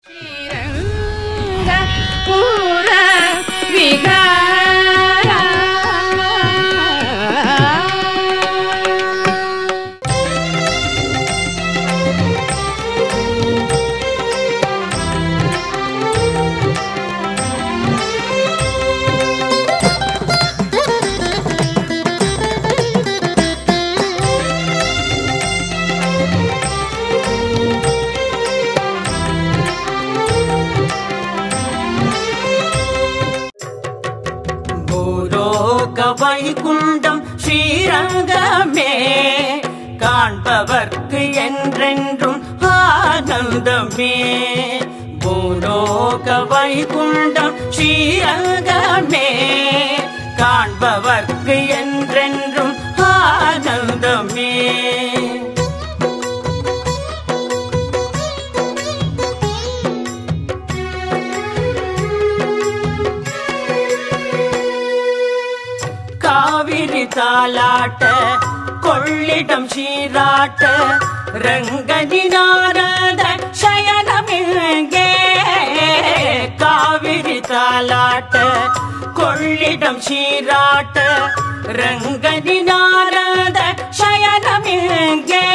பூர விகார பூலோக வைகுண்டம் ஸ்ரீரங்கமே காண்பவர்க்கு என்றென்றும் ஆனந்தமே பூலோக வைகுண்டம் ஸ்ரீரங்கமே காண்பவர்க்கு என்றென்றும் ஆனந்தமே காவிரி தாலாட்ட கொள்ளிடம் சீராட்ட ரங்கதி நாரத சயனமிங்கே காவிரி தாலாட்ட கொள்ளிடம் சீராட்ட ரங்கதி நாரத சயனமிங்கே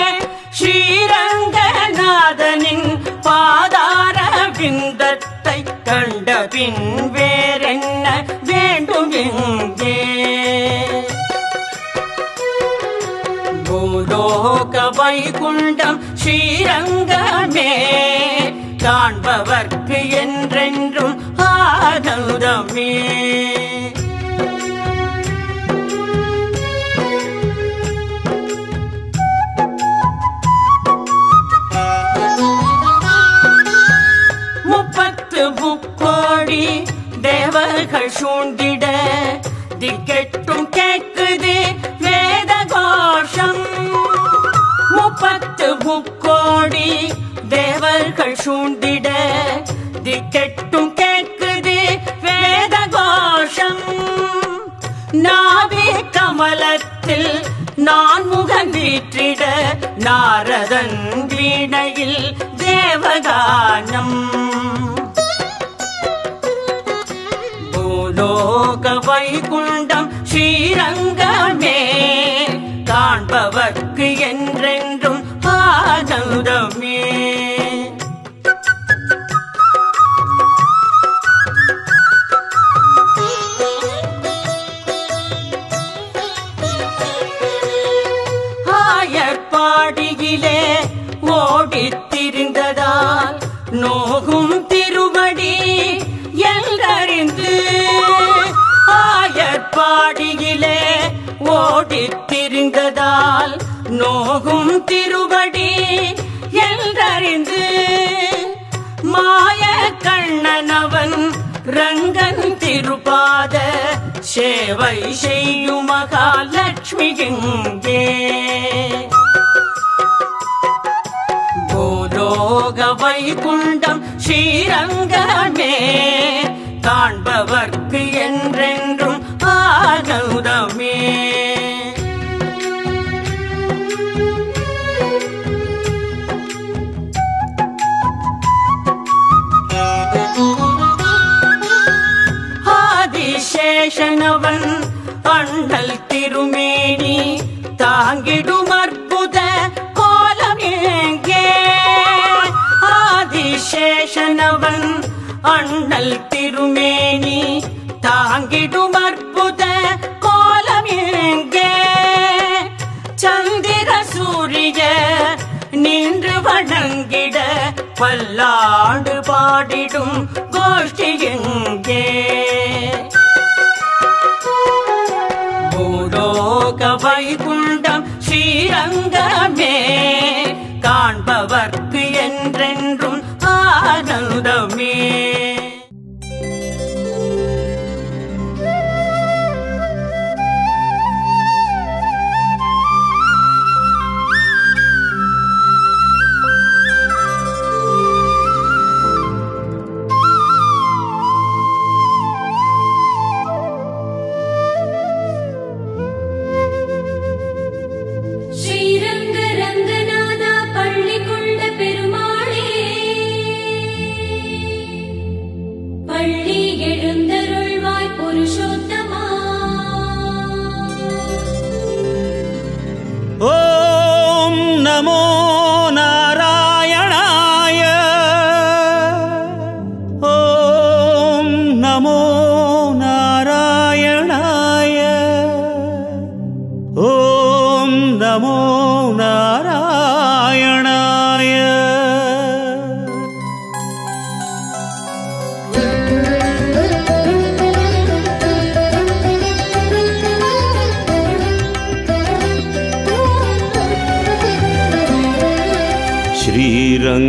ஸ்ரீரங்கநாதனின் பாதார விந்தத்தை கண்ட பின் வேறென்ன வேண்டும் எங்கே பூலோக வைகுண்டம் ஸ்ரீரங்கமே காண்பவர்க்கு என்றென்றும் ஆனந்தமே முப்பத்து முக்கோடி தேவர்கள் சூழ்ந்திட திக்கெட்டும் கேட்குது வேத கோஷம் முப்பத்து முக்கோடி தேவர்கள் சூழ்ந்திட திக்கெட்டும் கேட்குது வேத கோஷம் நாவே கமலத்தில் நான் முகம் வீற்றிட நாரதன் வீணையில் தேவகானம் பூலோக வைகுண்டம் ஸ்ரீரங்கமே காண்பவர்க்கு என்றென்றும் ஆனந்தமே ஆயர்பாடியிலே ஓடித் திரிந்ததால் நோகும் திருவடி என்றறிந்து ஆயர்பாடியிலே ஓடித் திரிந்ததால் நோகும் திருவடி என்றறிந்து மாய கண்ணனவன் ரங்கன் திருபாத சேவை செய்யும் மகாலட்சுமி எங்கே பூலோக வைகுண்டம் ஸ்ரீரங்கமே காண்பவர்க்கு என்றென்றும் ஆனந்தமே ஆதிசேஷனவன் அண்ணல் திருமேனி தாங்கிடும் அற்புத கோலம் எங்கே ஆதிசேஷனவன் அண்ணல் திருமேனி தாங்கிடும் அற்புத கோலம் எங்கே சந்திர சூரிய நின்று வணங்கிட பல்லாண்டு பாடிடும் கோஷ்டி எங்கே பூலோக வைகுண்டம் ஸ்ரீரங்கமே காண்பவர்க்கு என்றென்றும் ஆனந்தமே ஸ்ரீரங்க ரங்கநாதா பள்ளி கொண்ட பெருமாளே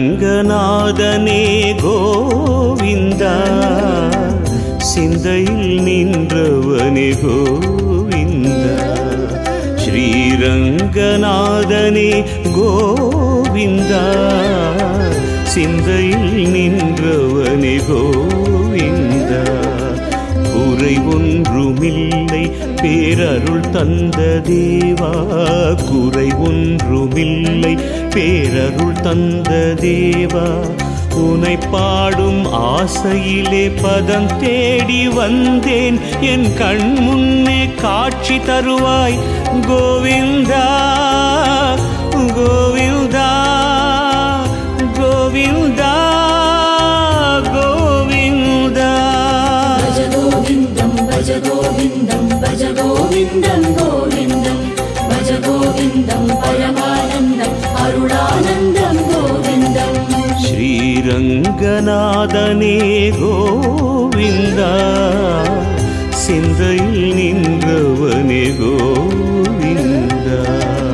ஸ்ரீரங்கநாதனே கோவிந்தா சிந்தையில் நின்றவனே கோவிந்தா ஸ்ரீரங்கநாதனே கோவிந்தா சிந்தையில் நின்றவனே கோவிந்தா குறை ஒன்றுமில்லை பேரருள் தந்த தேவா குறை ஒன்றுமில்லை பேரருள் தந்த தேவா உனை பாடும் ஆசையிலே பதம் தேடி வந்தேன் என் கண் முன்னே காட்சி தருவாய் கோவிந்தா கோவிந்தா கோவிந்தா கோவிந்தா భజ గోవిందం భజ గోవిందం భజ గోవిందం గోవిందం భజ గోవిందం పరమానందం అరుణానందం గోవిందం ஸ்ரீரங்கநாதனே கோவிந்தா சிந்தையில் நின்றவனே கோவிந்தா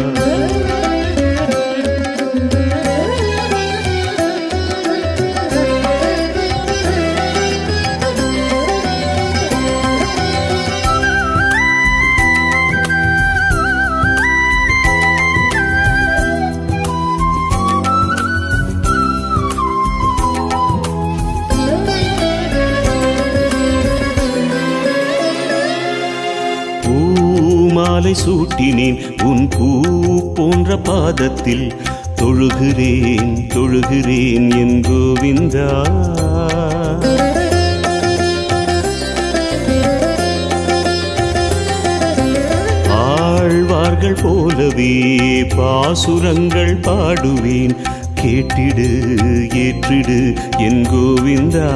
பூமாலை சூட்டினேன் உன் பூ போன்ற பாதத்தில் தொழுகிறேன் தொழுகிறேன் என் கோவிந்தா ஆழ்வார்கள் போலவே பாசுரங்கள் பாடுவேன் கேட்டிடு ஏற்றிடு என் கோவிந்தா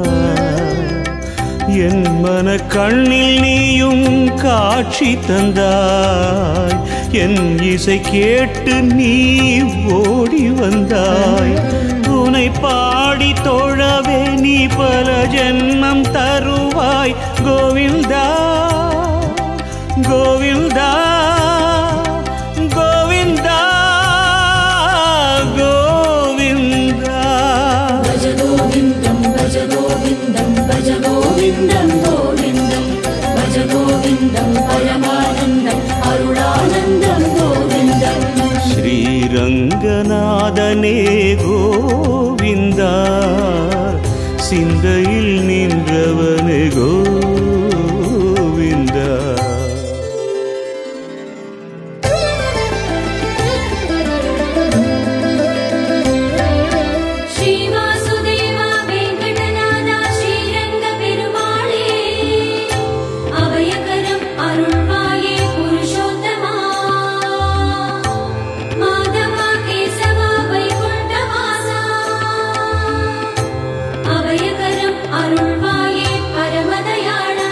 என் மன கண்ணில் நீயும் காட்சி தந்தாய் என் இசை கேட்டு நீ ஓடி வந்தாய் உனை பாடி தொழவே நீ பல ஜென்மம் தருவாய் கோவிந்தா கோவிந்தா கோவிந்தா கோவிந்தா భజ గోవిందం భజ గోవిందం భజ గోవిందం గోవిందం భజ గోవిందం పరమానందం అరుణానందం గోవిందం ஸ்ரீரங்கநாதனே கோவிந்தா சிந்தையில் நின்றவனே கோவிந்தா ஸ்ரீவாசுதேவா வெங்கடநாதா ஸ்ரீரங்க பெருமாளே அபயகரம் அருள்வாயே புருஷோத்தமா மாதவா கேசவா வைகுண்டவாசா அபயகரம் அருள்வாயே பரமதயாளா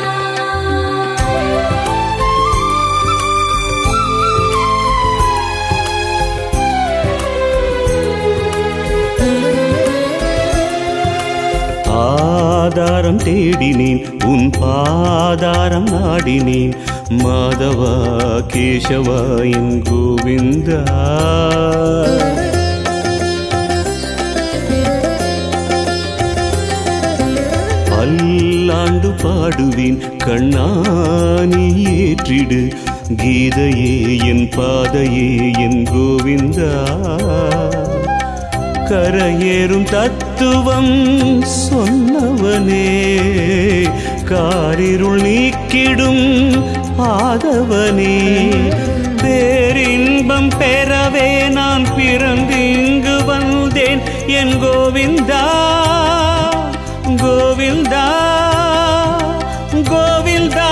ஆதாரம் தேடினேன் உன் பாதாரம் நாடினேன் மாதவா கேசவா என் கோவிந்தா பல்லாண்டு பாடுவேன் கண்ணானி ஏற்றிடு கீதையே என் பாதையே என் கோவிந்தா கரையேறும் தத்துவம் சொன்னவனே காரிருள் நீக்கிடும் ஆதவனே பேரின்பம் பெறவே நான் பிறந்து இங்கு வந்தேன் என் கோவிந்தா கோவிந்தா கோவிந்தா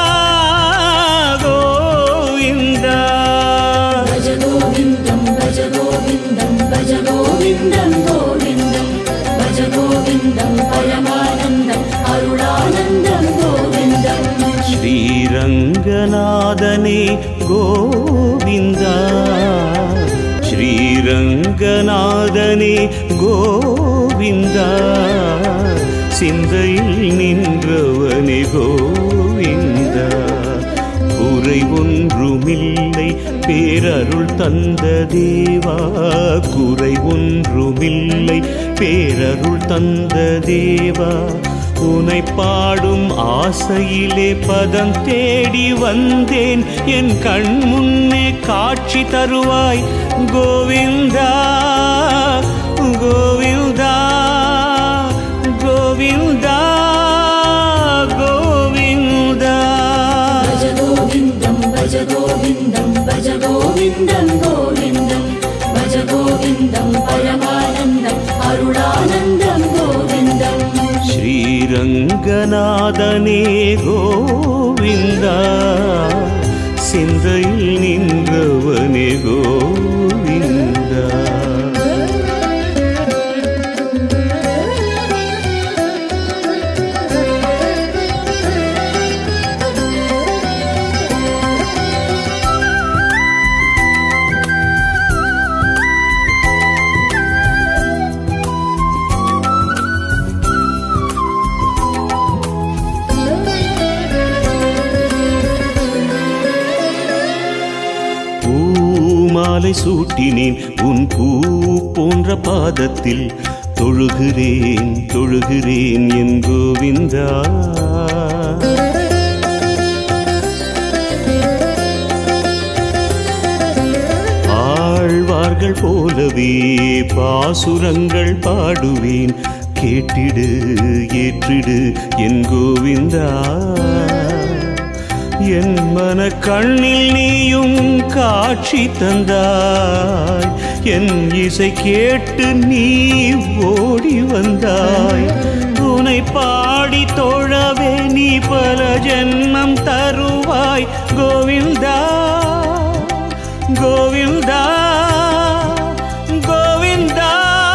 கோவிந்தா భజ గోవిందం భజ గోవిందం భజ గోవిందం గోవిందం భజ గోవిందం పరమానందం అరుణానందం గోవిందం ஸ்ரீரங்கநாதனே கோவிந்தா ஸ்ரீரங்கநாதனே கோவிந்தா சிந்தையில் நின்றவனே கோவிந்தா குறை குறை ஒன்றுமில்லை பேரருள் தந்த தேவா குறை ஒன்றுமில்லை பேரருள் தந்த தேவா உனை பாடும் ஆசையிலே பதம் தேடி வந்தேன் என் கண் முன்னே காட்சி தருவாய் கோவிந்தா கோவிந்தா கோவிந்தா கோவிந்தா भज गोविन्दं भज गोविन्दं भज गोविन्दं गोविन्दं भज गोविन्दं परमानन्दम् अरुणानन्दं गोविन्दम् ஸ்ரீரங்கநாதனே கோவிந்தா சிந்தையில் நின்றவனே கோவிந்தா பூமாலை சூட்டினேன் உன் பூ போன்ற பாதத்தில் தொழுகிறேன் தொழுகிறேன் என் கோவிந்தா ஆழ்வார்கள் போலவே பாசுரங்கள் பாடுவேன் கேட்டிடு ஏற்றிடு என் கோவிந்தா என் மன கண்ணில் நீயும் காட்சி தந்தாய் என் இசை கேட்டு நீ ஓடி வந்தாய் உனை பாடி தொழவே நீ பல ஜென்மம் தருவாய் கோவிந்தா கோவிந்தா கோவிந்தா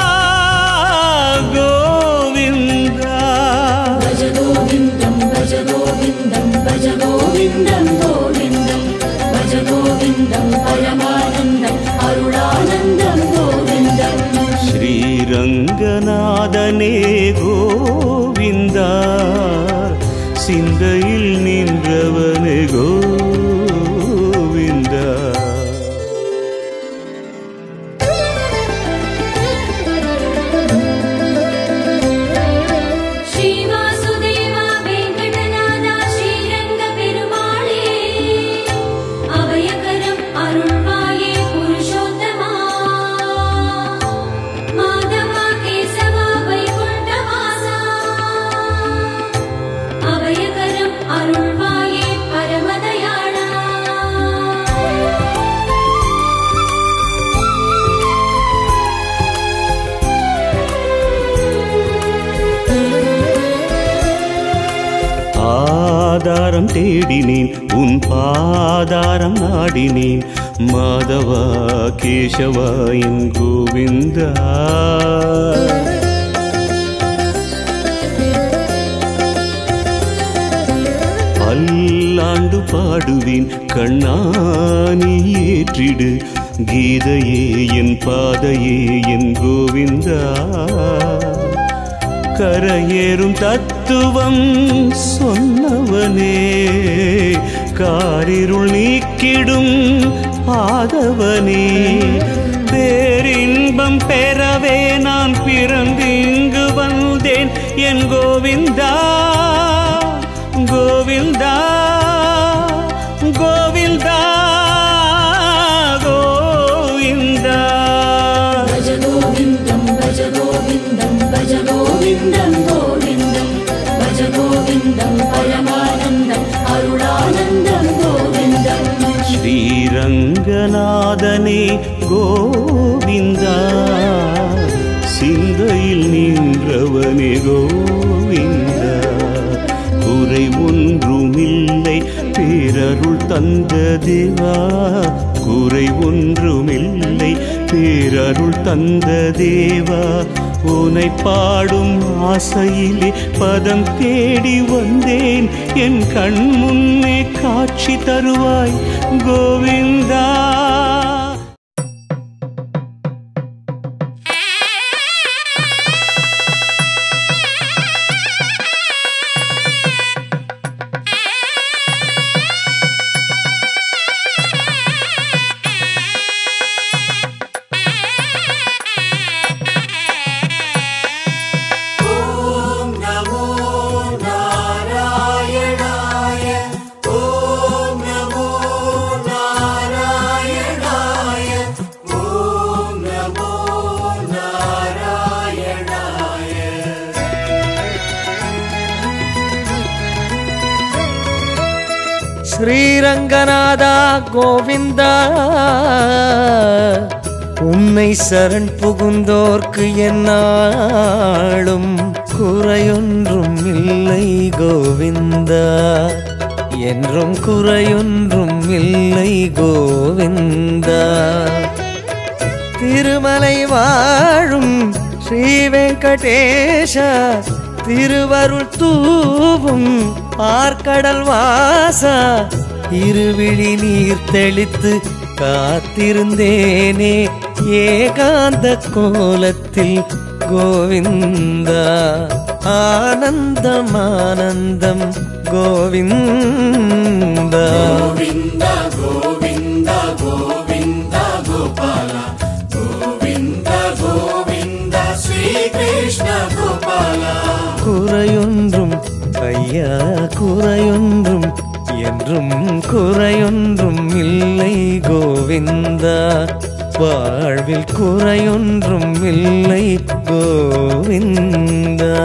கோவிந்தா भज गोविन्दं भज गोविन्दं भज गोविन्दं गोविन्दं भज गोविन्दं परमानन्दम् अरुणानन्दं गोविन्दम् ஸ்ரீரங்கநாதனே கோவிந்தா சிந்தையில் நின்றவனே கோவிந்தா ஸ்ரீவாசுதேவா வெங்கடநாதா ஸ்ரீரங்க பெருமாளே அபயகரம் அருள்வாயே புருஷோத்தமா மாதவா கேசவா வைகுண்டவாசா அபயகரம் அருள்வாயே பரமதயாளா ஆதாரம் தேடினேன் உன் பாதாரம் நாடினேன் மாதவா கேசவா என் கோவிந்தா பல்லாண்டு பாடுவேன் கண்ணானி ஏற்றிடு கீதையே என் பாதையே என் கோவிந்தா கரையேறும் தத்துவம் சொன்னவனே காரிருள் நீக்கிடும் ஆதவனே பேரின்பம் பெறவே நான் பிறந்து இங்கு வந்தேன் என் கோவிந்தா கோவிந்தா கோவிந்தா கோவிந்தா भज गोविन्दं भज गोविन्दं भज गोविन्दं गोविन्दं भज गोविन्दं परमानन्दम् अरुणानन्दं गोविन्दम् ஸ்ரீரங்கநாதனே கோவிந்தா சிந்தையில் நின்றவனே கோவிந்தா குறை ஒன்றுமில்லை பேரருள் தந்த தேவா குறை ஒன்றுமில்லை பேரருள் தந்த தேவா உனை பாடும் ஆசையிலே பதம் தேடி வந்தேன் என் கண் முன்னே காட்சி தருவாய் கோவிந்தா ஆ ஸ்ரீரங்கநாதா கோவிந்தா உன்னை சரண் புகுந்தோர்க்கு என்னாலும் குறையொன்றும் இல்லை கோவிந்தா என்றும் குறையொன்றும் இல்லை கோவிந்தா திருமலை வாழும் ஸ்ரீ வெங்கடேஷா திருவருள் தூவும் பார்க்கடல் வாசா இருவிழி நீர் தெளித்து காத்திருந்தேனே ஏகாந்த கோலத்தில் கோவிந்தா ஆனந்தம் ஆனந்தம் கோவிந்தா குறையொன்றும் ஐயா குறையொன்றும் என்றும் குறையொன்றும் இல்லை கோவிந்தா வாழ்வில் குறையொன்றும் இல்லை கோவிந்தா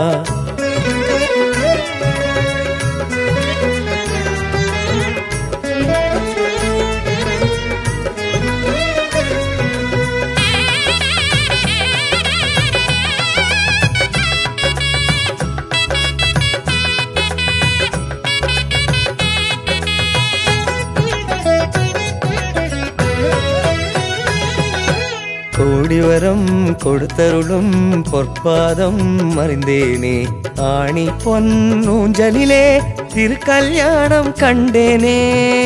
கோடிவரம் கொடுத்தருளும் பொற்பாதம் அறிந்தேனே ஆணி பொன்னூஞ்சலிலே திருக்கல்யாணம் கண்டேனே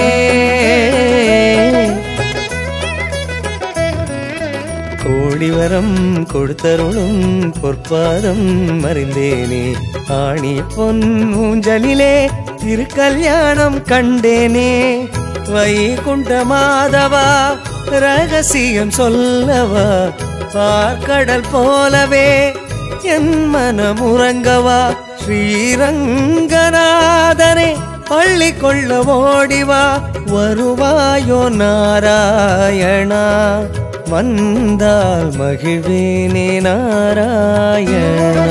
கோடிவரம் கொடுத்தருளும் பொற்பாதம் அறிந்தேனே ஆணி பொன்னூஞ்சலிலே திருக்கல்யாணம் கண்டேனே வைகுண்ட மாதவா ரகசியம் சொல்லவா பார்க்கடல் போலவே என் மனம் உறங்கவா ஸ்ரீரங்கநாதனே பள்ளி கொள்ள ஓடிவா வருவாயோ நாராயணா வந்தால் மகிழ்வேனே நாராயணா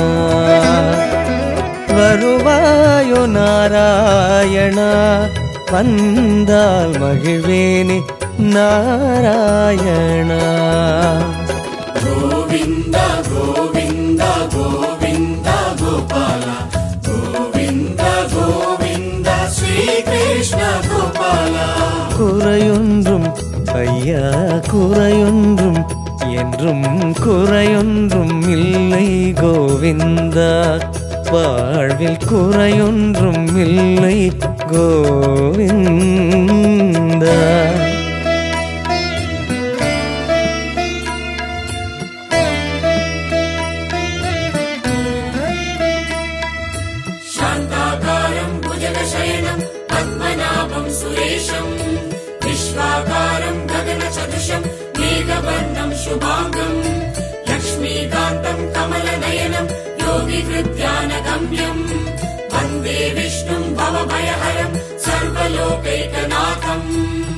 வருவாயோ நாராயணா வந்தால் மகிழ்வேனே நாராயணா குறையொன்றும் ஐயா குறையொன்றும் என்றும் குறையொன்றும் இல்லை கோவிந்தா வாழ்வில் குறையொன்றும் இல்லை கோவிந்தா शान्ताकारम् भुजगशयनम् पद्मनाभम् सुरेशम् विश्वाकारम् गगनसदृशम् मेघवर्णम् शुभाङ्गम् लक्ष्मीकान्तम् कमलनयनम् योगिहृद्यानगम्यम् वन्दे विष्णुम् भवभयहरम् सर्वलोकैकनाथम्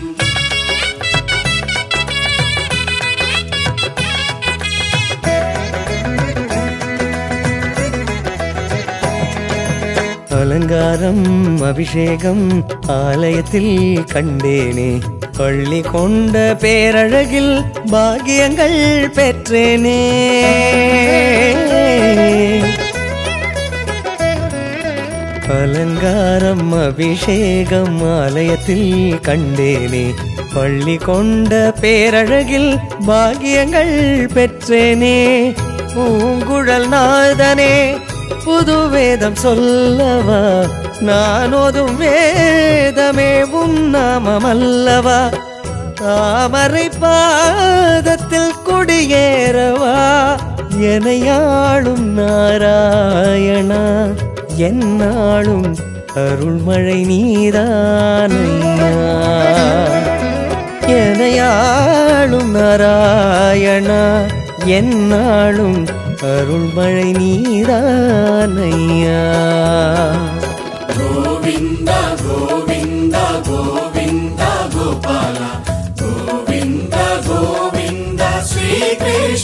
அலங்காரம் அபிஷேகம் ஆலயத்தில் கண்டேனே பள்ளி கொண்ட பேரழகில் பாகியங்கள் பெற்றேனே அலங்காரம் அபிஷேகம் ஆலயத்தில் கண்டேனே பள்ளி கொண்ட பேரழகில் பாகியங்கள் பெற்றேனே பூங்குழல் நாதனே புது வேதம் சொல்லவா நான் ஓதும் வேதமே உன் நாமமல்லவா தாமரை பாதத்தில் குடியேறவா எனையாளும் நாராயணா என்னாலும் அருள்மழை நீதானையா எனையாளும் நாராயணா என்னாலும் அருள்மழை நீதானையா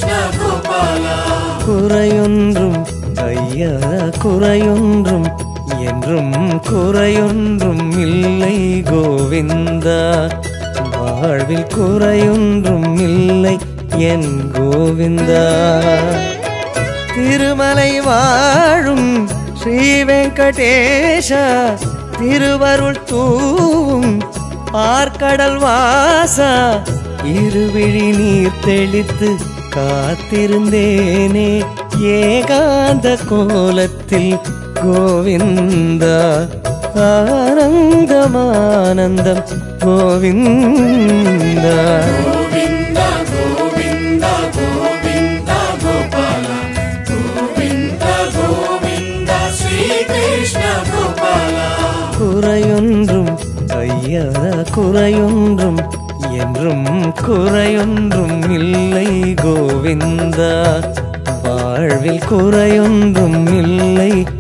குறையொன்றும் ஐயா குறையொன்றும் என்றும் குறையொன்றும் இல்லை கோவிந்தா வாழ்வில் குறையொன்றும் இல்லை என் கோவிந்தா திருமலை வாழும் ஸ்ரீ வெங்கடேஷா திருவருள் தூவும் ஆர்க்கடல் வாசா இருவிழி நீர் தெளித்து காத்திருந்தேனே ஏகாந்த கோலத்தில் கோவிந்தா ஆனந்தமானந்தம் கோவிந்தா గోవింద గోవింద గోవింద గోపాల గోవింద గోవింద శ్రీకృష్ణ గోపాల குறையொன்றும் ஐயா குறையொன்றும் என்றும் குறையொன்றும் இல்லை கோவிந்தா வாழ்வில் குறையொன்றும் இல்லை